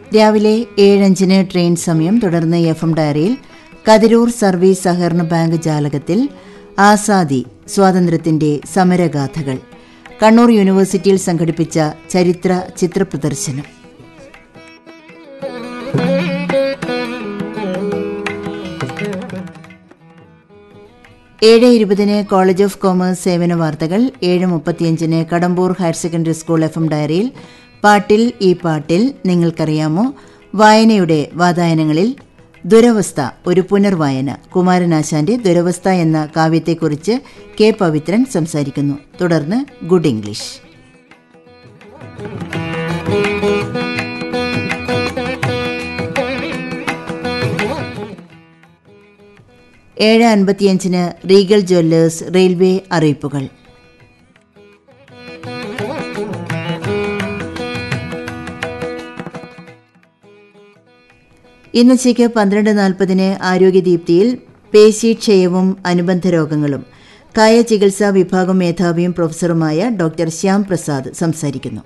രാവിലെ ഏഴഞ്ചിന് ട്രെയിൻ സമയം തുടർന്ന് എഫ് എം ഡയറിയിൽ കതിരൂർ സർവീസ് സഹകരണ ബാങ്ക് ജാലകത്തിൽ ആസാദി സ്വാതന്ത്ര്യത്തിന്റെ സമരഗാഥകൾ കണ്ണൂർ യൂണിവേഴ്സിറ്റിയിൽ സംഘടിപ്പിച്ച ചരിത്ര ചിത്രപ്രദർശനം ഏഴ് ഇരുപതിന് കോളേജ് ഓഫ് കോമേഴ്സ് സേവന വാർത്തകൾ ഏഴ് മുപ്പത്തിയഞ്ചിന് Kadambur higher secondary school F M ഡയറിയിൽ പാട്ടിൽ ഈ പാട്ടിൽ നിങ്ങൾക്കറിയാമോ വായനയുടെ വാതായനങ്ങളിൽ ദുരവസ്ഥ ഒരു പുനർവായന കുമാരനാശാന്റെ ദുരവസ്ഥ എന്ന കാവ്യത്തെക്കുറിച്ച് കെ പവിത്രൻ സംസാരിക്കുന്നു തുടർന്ന് ഗുഡ് ഇംഗ്ലീഷ് ഏഴ് അൻപത്തിയഞ്ചിന് റീഗൽ ജ്വല്ലേഴ്സ് റെയിൽവേ അറിയിപ്പുകൾ ഇന്നുച്ചയ്ക്ക് പന്ത്രണ്ട് നാൽപ്പതിന് ആരോഗ്യദീപ്തിയിൽ പേശീക്ഷയവും അനുബന്ധ രോഗങ്ങളും കായ ചികിത്സാ വിഭാഗം മേധാവിയും പ്രൊഫസറുമായ ഡോക്ടർ ശ്യാം പ്രസാദ് സംസാരിക്കുന്നു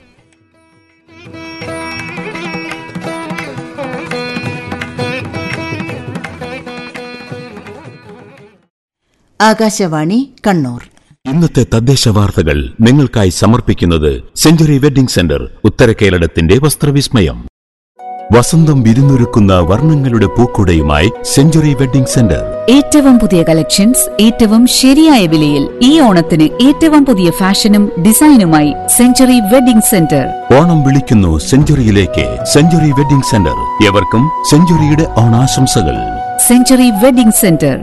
ആകാശവാണി കണ്ണൂർ ഇന്നത്തെ തദ്ദേശ വാർത്തകൾ നിങ്ങൾക്കായി സമർപ്പിക്കുന്നത് സെഞ്ചുറി വെഡിംഗ് സെന്റർ ഉത്തരകേരളത്തിന്റെ വസ്ത്രവിസ്മയം വസന്തം വിരുന്നൊരുക്കുന്ന വർണ്ണങ്ങളുടെ പൂക്കുടയുമായി സെഞ്ചുറി വെഡിംഗ് സെന്റർ ഏറ്റവും പുതിയ കളക്ഷൻസ് ഏറ്റവും ശരിയായ വിലയിൽ ഈ ഓണത്തിന് ഏറ്റവും പുതിയ ഫാഷനും ഡിസൈനുമായി സെഞ്ചുറി വെഡിംഗ് സെന്റർ ഓണം വിളിക്കുന്നു സെഞ്ചുറിയിലേക്ക് സെഞ്ചുറി വെഡിംഗ് സെന്റർ എവർക്കും സെഞ്ചുറിയുടെ ഓണാശംസകൾ century wedding centre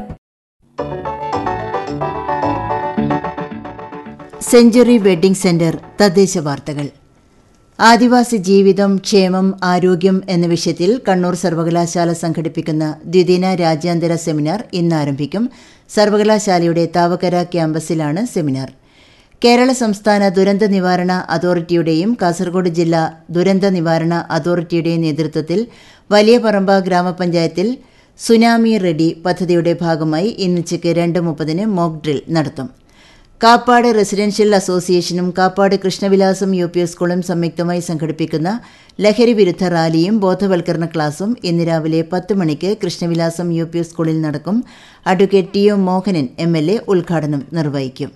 century wedding centre തദ്ദേശ വാർത്തകൾ ആദിവാസി ജീവിതം ക്ഷേമം ആരോഗ്യം എന്ന വിഷയത്തിൽ കണ്ണൂർ സർവകലാശാല സംഘടിപ്പിക്കുന്ന ദ്വിദിന രാജ്യാന്തര സെമിനാർ ഇന്ന് ആരംഭിക്കും സർവകലാശാലയുടെ താവക്കര ക്യാമ്പസിലാണ് സെമിനാർ കേരള സംസ്ഥാന ദുരന്ത നിവാരണ അതോറിറ്റിയുടെയും കാസർഗോഡ് ജില്ലാ ദുരന്ത നിവാരണ അതോറിറ്റിയുടെയും നേതൃത്വത്തിൽ വലിയ പറമ്പ ഗ്രാമപഞ്ചായത്തിൽ സുനാമി റെഡി പദ്ധതിയുടെ ഭാഗമായി ഇന്നുച്ചയ്ക്ക് രണ്ട് മുപ്പതിന് മോക്ക് ഡ്രിൽ നടത്തും കാപ്പാട് റെസിഡൻഷ്യൽ അസോസിയേഷനും കാപ്പാട് കൃഷ്ണവിലാസം യു പി സ്കൂളും സംയുക്തമായി സംഘടിപ്പിക്കുന്ന ലഹരി വിരുദ്ധ റാലിയും ബോധവൽക്കരണ ക്ലാസും ഇന്ന് രാവിലെ പത്ത് മണിക്ക് കൃഷ്ണവിലാസം യു പി സ്കൂളിൽ നടക്കും advocate T O Mohanan M L A ഉദ്ഘാടനം നിർവഹിക്കും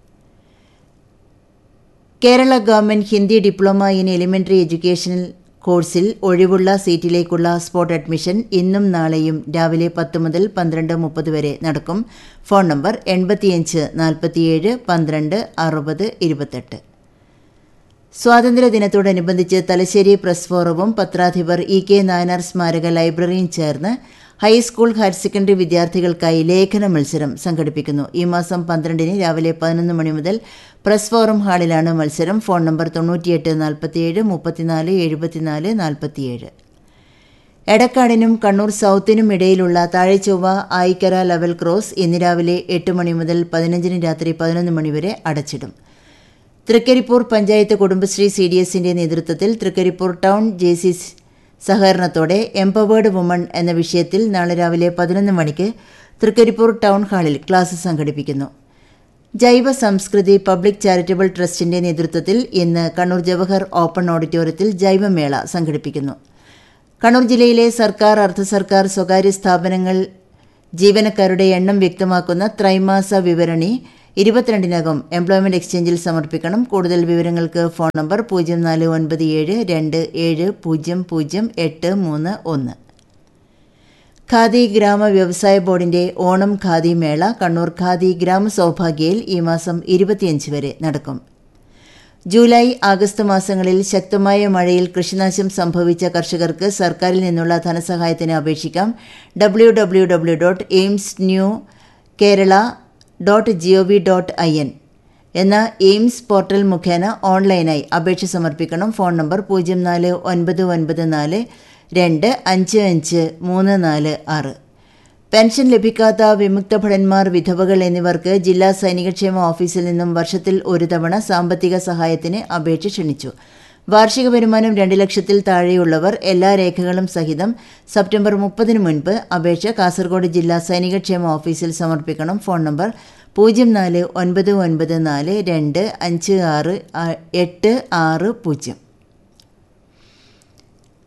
Kerala government Hindi diploma in elementary educational കോഴ്സിൽ ഒഴിവുള്ള സീറ്റിലേക്കുള്ള സ്പോട്ട് അഡ്മിഷൻ ഇന്നും നാളെയും രാവിലെ പത്ത് മുതൽ പന്ത്രണ്ട് മുപ്പത് വരെ നടക്കും ഫോൺ നമ്പർ എൺപത്തിയഞ്ച് നാൽപ്പത്തിയേഴ് പന്ത്രണ്ട് അറുപത് ഇരുപത്തെട്ട് സ്വാതന്ത്ര്യദിനത്തോടനുബന്ധിച്ച് തലശ്ശേരി പ്രസ് ഫോറവും പത്രാധിപർ ഇ കെ നായനാർ സ്മാരക ലൈബ്രറിയും ചേർന്ന് ഹൈസ്കൂൾ ഹയർ സെക്കൻഡറി വിദ്യാർത്ഥികൾക്കായി ലേഖന മത്സരം സംഘടിപ്പിക്കുന്നു ഈ മാസം പന്ത്രണ്ടിന് രാവിലെ പതിനൊന്ന് മണി മുതൽ പ്രസ് ഫോറം ഹാളിലാണ് മത്സരം ഫോൺ നമ്പർ തൊണ്ണൂറ്റിയെട്ട് നാൽപ്പത്തിയേഴ് മുപ്പത്തിനാല് എഴുപത്തിനാല് നാൽപ്പത്തിയേഴ് എടക്കാടിനും കണ്ണൂർ സൗത്തിനും ഇടയിലുള്ള താഴെച്ചൊവ്വ ആയിക്കര ലെവൽ ക്രോസ് ഇന്ന് രാവിലെ എട്ട് മണി മുതൽ പതിനഞ്ചിന് രാത്രി പതിനൊന്ന് മണി വരെ അടച്ചിടും തൃക്കരിപ്പൂർ പഞ്ചായത്ത് കുടുംബശ്രീ സി ഡി എസിന്റെ നേതൃത്വത്തിൽ തൃക്കരിപ്പൂർ ടൗൺ ജെ സി സഹകരണത്തോടെ എംപവേർഡ് വുമൺ എന്ന വിഷയത്തിൽ നാളെ രാവിലെ പതിനൊന്ന് മണിക്ക് തൃക്കരിപ്പൂർ ടൗൺ ഹാളിൽ ക്ലാസ് സംഘടിപ്പിക്കുന്നു ജൈവ സംസ്കൃതി പബ്ലിക് ചാരിറ്റബിൾ ട്രസ്റ്റിന്റെ നേതൃത്വത്തിൽ ഇന്ന് കണ്ണൂർ ജവഹർ ഓപ്പൺ ഓഡിറ്റോറിയത്തിൽ ജൈവമേള സംഘടിപ്പിക്കുന്നു കണ്ണൂർ ജില്ലയിലെ സർക്കാർ അർദ്ധ സർക്കാർ സ്വകാര്യ സ്ഥാപനങ്ങൾ ജീവനക്കാരുടെ എണ്ണം വ്യക്തമാക്കുന്ന ത്രൈമാസ വിവരണി ഇരുപത്തിരണ്ടിനകം എംപ്ലോയ്മെന്റ് എക്സ്ചേഞ്ചിൽ സമർപ്പിക്കണം കൂടുതൽ വിവരങ്ങൾക്ക് ഫോൺ നമ്പർ പൂജ്യം നാല് ഒൻപത് ഏഴ് രണ്ട് ഏഴ് പൂജ്യം പൂജ്യം എട്ട് മൂന്ന് ഒന്ന് ഖാദി ഗ്രാമ വ്യവസായ ബോർഡിന്റെ ഓണം ഖാദി മേള കണ്ണൂർ ഖാദി ഗ്രാമ സൗഭാഗ്യയിൽ ഈ മാസം ഇരുപത്തിയഞ്ച് വരെ നടക്കും ജൂലൈ ആഗസ്റ്റ് മാസങ്ങളിൽ ശക്തമായ മഴയിൽ കൃഷിനാശം സംഭവിച്ച കർഷകർക്ക് സർക്കാരിൽ നിന്നുള്ള ധനസഹായത്തിന് അപേക്ഷിക്കാം W W W dot AIMS new Kerala dot G O V dot I N എന്ന എയിംസ് പോർട്ടൽ മുഖേന ഓൺലൈനായി അപേക്ഷ സമർപ്പിക്കണം ഫോൺ നമ്പർ പൂജ്യം നാല് ഒൻപത് ഒൻപത് നാല് രണ്ട് അഞ്ച് അഞ്ച് മൂന്ന് നാല് ആറ് പെൻഷൻ ലഭിക്കാത്ത വിമുക്ത ഭടന്മാർ വിധവകൾ എന്നിവർക്ക് ജില്ലാ സൈനികക്ഷേമ ഓഫീസിൽ നിന്നും വർഷത്തിൽ ഒരു തവണ സാമ്പത്തിക സഹായത്തിന് അപേക്ഷ ക്ഷണിച്ചു വാർഷിക വരുമാനം രണ്ട് ലക്ഷത്തിൽ താഴെയുള്ളവർ എല്ലാ രേഖകളും സഹിതം സെപ്റ്റംബർ മുപ്പതിന് മുൻപ് അപേക്ഷ കാസർഗോഡ് ജില്ലാ സൈനികക്ഷേമ ഓഫീസിൽ സമർപ്പിക്കണം ഫോൺ നമ്പർ പൂജ്യം നാല് ഒൻപത് ഒൻപത് നാല് രണ്ട് അഞ്ച് ആറ് ആ- എട്ട് ആറ് പൂജ്യം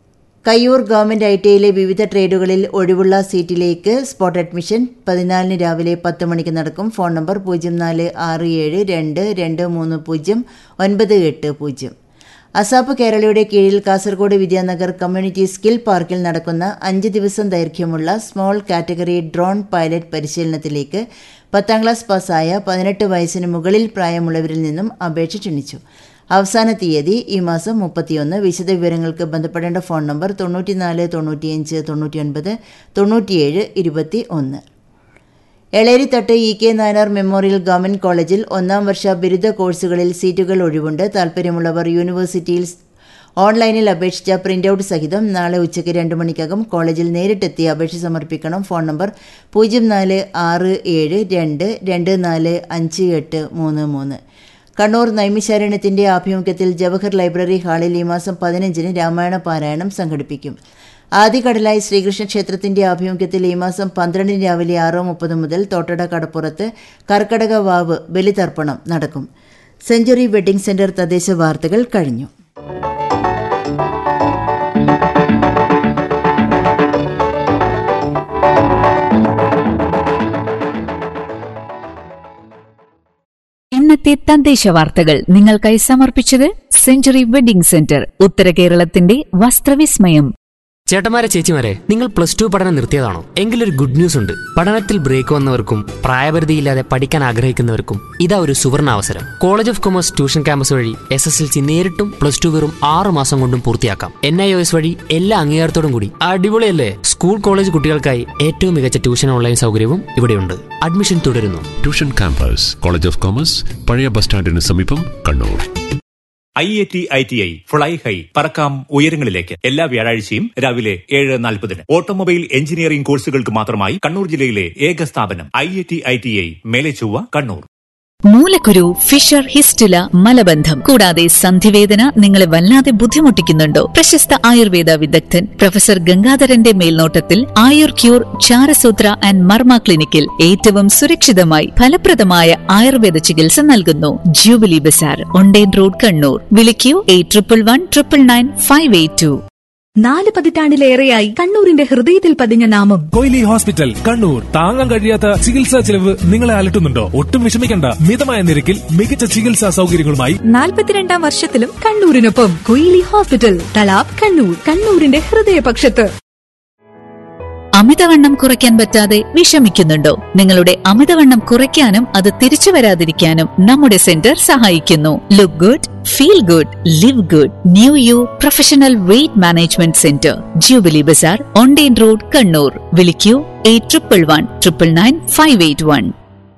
കയ്യൂർ ഗവൺമെന്റ് ഐ ടിയിലെ വിവിധ ട്രേഡുകളിൽ ഒഴിവുള്ള സീറ്റിലേക്ക് സ്പോട്ട് അഡ്മിഷൻ പതിനാലിന് രാവിലെ പത്ത് മണിക്ക് നടക്കും ഫോൺ നമ്പർ പൂജ്യം നാല് ആറ് ഏഴ് രണ്ട് രണ്ട് മൂന്ന് പൂജ്യം ഒൻപത് എട്ട് പൂജ്യം അസാപ്പ് കേരളയുടെ കീഴിൽ കാസർഗോഡ് വിദ്യാനഗർ കമ്മ്യൂണിറ്റി സ്കിൽ പാർക്കിൽ നടക്കുന്ന അഞ്ച് ദിവസം ദൈർഘ്യമുള്ള സ്മോൾ കാറ്റഗറി ഡ്രോൺ പൈലറ്റ് പരിശീലനത്തിലേക്ക് പത്താം ക്ലാസ് പാസ്സായ പതിനെട്ട് വയസ്സിന് മുകളിൽ പ്രായമുള്ളവരിൽ നിന്നും അപേക്ഷ ക്ഷണിച്ചു അവസാന തീയതി ഈ മാസം മുപ്പത്തിയൊന്ന് വിശദ വിവരങ്ങൾക്ക് ബന്ധപ്പെടേണ്ട ഫോൺ നമ്പർ തൊണ്ണൂറ്റിനാല് തൊണ്ണൂറ്റിയഞ്ച് തൊണ്ണൂറ്റിയൊൻപത് തൊണ്ണൂറ്റിയേഴ് ഇരുപത്തി ഒന്ന് Elerithattu E K Nayanar memorial government കോളേജിൽ ഒന്നാം വർഷ ബിരുദ കോഴ്സുകളിൽ സീറ്റുകൾ ഒഴിവുണ്ട് താൽപ്പര്യമുള്ളവർ യൂണിവേഴ്സിറ്റിയിൽ ഓൺലൈനിൽ അപേക്ഷിച്ച പ്രിന്റ് ഔട്ട് സഹിതം നാളെ ഉച്ചയ്ക്ക് രണ്ട് മണിക്കകം കോളേജിൽ നേരിട്ടെത്തി അപേക്ഷ സമർപ്പിക്കണം ഫോൺ നമ്പർ പൂജ്യം നാല് ആറ് ഏഴ് രണ്ട് രണ്ട് നാല് അഞ്ച് എട്ട് മൂന്ന് മൂന്ന് കണ്ണൂർ നൈമിശാരണ്യത്തിന്റെ ആഭിമുഖ്യത്തിൽ ജവഹർ ലൈബ്രറി ഹാളിൽ ഈ മാസം പതിനഞ്ചിന് രാമായണ പാരായണം സംഘടിപ്പിക്കും ആദികടലായി ശ്രീകൃഷ്ണ ക്ഷേത്രത്തിന്റെ ആഭിമുഖ്യത്തിൽ ഈ മാസം പന്ത്രണ്ടിന് രാവിലെ ആറ് മുപ്പത് മുതൽ തോട്ടട കടപ്പുറത്ത് കർക്കടക വാവ് ബലിതർപ്പണം നടക്കും സെഞ്ചുറി വെഡിംഗ് സെന്റർ തദ്ദേശ വാർത്തകൾ കഴിഞ്ഞു ഇന്നത്തെ തദ്ദേശ വാർത്തകൾ നിങ്ങൾക്കായി സമർപ്പിച്ചത് സെഞ്ചുറി വെഡിംഗ് സെന്റർ ഉത്തര കേരളത്തിന്റെ വസ്ത്രവിസ്മയം ചേട്ടന്മാരെ ചേച്ചിമാരെ നിങ്ങൾ പ്ലസ് ടു പഠനം നിർത്തിയതാണോ എങ്കിലൊരു ഗുഡ് ന്യൂസ് ഉണ്ട് പഠനത്തിൽ ബ്രേക്ക് വന്നവർക്കും പ്രായപരിധിയില്ലാതെ പഠിക്കാൻ ആഗ്രഹിക്കുന്നവർക്കും ഇതാ ഒരു സുവർണ അവസരം college of commerce tuition campus വഴി എസ് എസ് എൽ സി നേരിട്ടും പ്ലസ് ടു വെറും ആറ് മാസം കൊണ്ടും പൂർത്തിയാക്കാം എൻ ഐ ഒ എസ് വഴി എല്ലാ അംഗീകാരത്തോടും കൂടി അടിപൊളിയല്ലേ സ്കൂൾ കോളേജ് കുട്ടികൾക്കായി ഏറ്റവും മികച്ച ട്യൂഷൻ ഓൺലൈൻ സൗകര്യവും ഇവിടെയുണ്ട് അഡ്മിഷൻ തുടരുന്നു tuition campus college of commerce പഴയ ബസ് സ്റ്റാൻഡിന് സമീപം Kannur I I T I T I fly high പറക്കാം ഉയരങ്ങളിലേക്ക് എല്ലാ വ്യാഴാഴ്ചയും രാവിലെ ഏഴ് നാൽപ്പതിന് ഓട്ടോമൊബൈൽ എഞ്ചിനീയറിംഗ് കോഴ്സുകൾക്ക് മാത്രമായി കണ്ണൂർ ജില്ലയിലെ ഏക സ്ഥാപനം I I T I T I Melechovva Kannur മൂലക്കുരു ഫിഷർ ഹിസ്റ്റുല മലബന്ധം കൂടാതെ സന്ധിവേദന നിങ്ങളെ വല്ലാതെ ബുദ്ധിമുട്ടിക്കുന്നുണ്ടോ പ്രശസ്ത ആയുർവേദ വിദഗ്ധൻ പ്രൊഫസർ ഗംഗാധരന്റെ മേൽനോട്ടത്തിൽ ആയുർ ക്യൂർ ചാരസൂത്ര ആൻഡ് മർമ്മ ക്ലിനിക്കിൽ ഏറ്റവും സുരക്ഷിതമായി ഫലപ്രദമായ ആയുർവേദ ചികിത്സ നൽകുന്നു jubilee bazaar Onden road Kannur വിളിക്കൂ eight triple one triple nine five eight two നാല് പതിറ്റാണ്ടിലേറെയായി കണ്ണൂരിന്റെ ഹൃദയത്തിൽ പതിഞ്ഞ നാമം കൊയിലി ഹോസ്പിറ്റൽ കണ്ണൂർ താങ്ങാൻ കഴിയാത്ത ചികിത്സാ ചെലവ് നിങ്ങളെ അലട്ടുന്നുണ്ടോ ഒട്ടും വിഷമിക്കണ്ട മിതമായ നിരക്കിൽ മികച്ച ചികിത്സാ സൗകര്യങ്ങളുമായി നാൽപ്പത്തിരണ്ടാം വർഷത്തിലും കണ്ണൂരിനൊപ്പം കൊയിലി ഹോസ്പിറ്റൽ തലാബ് കണ്ണൂർ കണ്ണൂരിന്റെ ഹൃദയപക്ഷത്ത് അമിതവണ്ണം കുറയ്ക്കാൻ പറ്റാതെ വിഷമിക്കുന്നുണ്ടോ നിങ്ങളുടെ അമിതവണ്ണം കുറയ്ക്കാനും അത് തിരിച്ചു വരാതിരിക്കാനും നമ്മുടെ സെന്റർ സഹായിക്കുന്നു look good feel good live good new you professional weight management centre jubilee bazaar online road Kannur വിളിക്കൂ eight triple one triple nine five eight one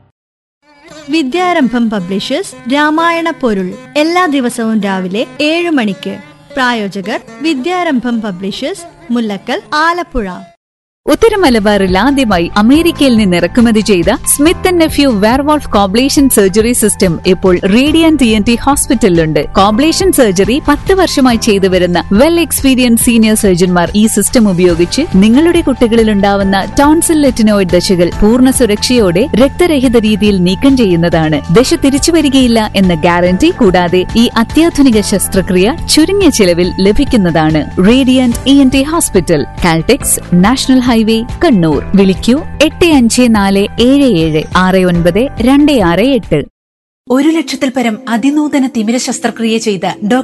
Vidyarambham publishers Ramayana പൊരുൾ എല്ലാ ദിവസവും രാവിലെ ഏഴ് മണിക്ക് പ്രായോജകർ വിദ്യാരംഭം പബ്ലിഷേഴ്സ് മുല്ലക്കൽ ആലപ്പുഴ ഉത്തര മലബാറിൽ ആദ്യമായി അമേരിക്കയിൽ നിന്ന് ഇറക്കുമതി ചെയ്ത Smith and nephew werewolf coblation surgery system ഇപ്പോൾ റേഡിയൻ ടി എൻ ടി ഹോസ്പിറ്റലിലുണ്ട് കോബ്ലേഷൻ സർജറി പത്ത് വർഷമായി ചെയ്തു വരുന്ന വെൽ എക്സ്പീരിയൻസ് സീനിയർ സർജൻമാർ ഈ സിസ്റ്റം ഉപയോഗിച്ച് നിങ്ങളുടെ കുട്ടികളിൽ ഉണ്ടാവുന്ന ടോൺസിൽ ലെറ്റിനോയിഡ് ദശകൾ പൂർണ്ണ സുരക്ഷയോടെ രക്തരഹിത രീതിയിൽ നീക്കം ചെയ്യുന്നതാണ് ദശ തിരിച്ചു വരികയില്ല എന്ന ഗ്യാരണ്ടി കൂടാതെ ഈ അത്യാധുനിക ശസ്ത്രക്രിയ ചുരുങ്ങിയ ചിലവിൽ ലഭിക്കുന്നതാണ് radiant E N T hospital Caltex national highway Kannur വിളിക്കൂ എട്ട് അഞ്ച് നാല് ഏഴ് ഏഴ് ആറ് ഒൻപത് രണ്ട് ആറ് എട്ട് ഒരു ലക്ഷത്തിൽ പരം അതിനൂതന തിമിര ശസ്ത്രക്രിയ ചെയ്ത ഡോക്ടർ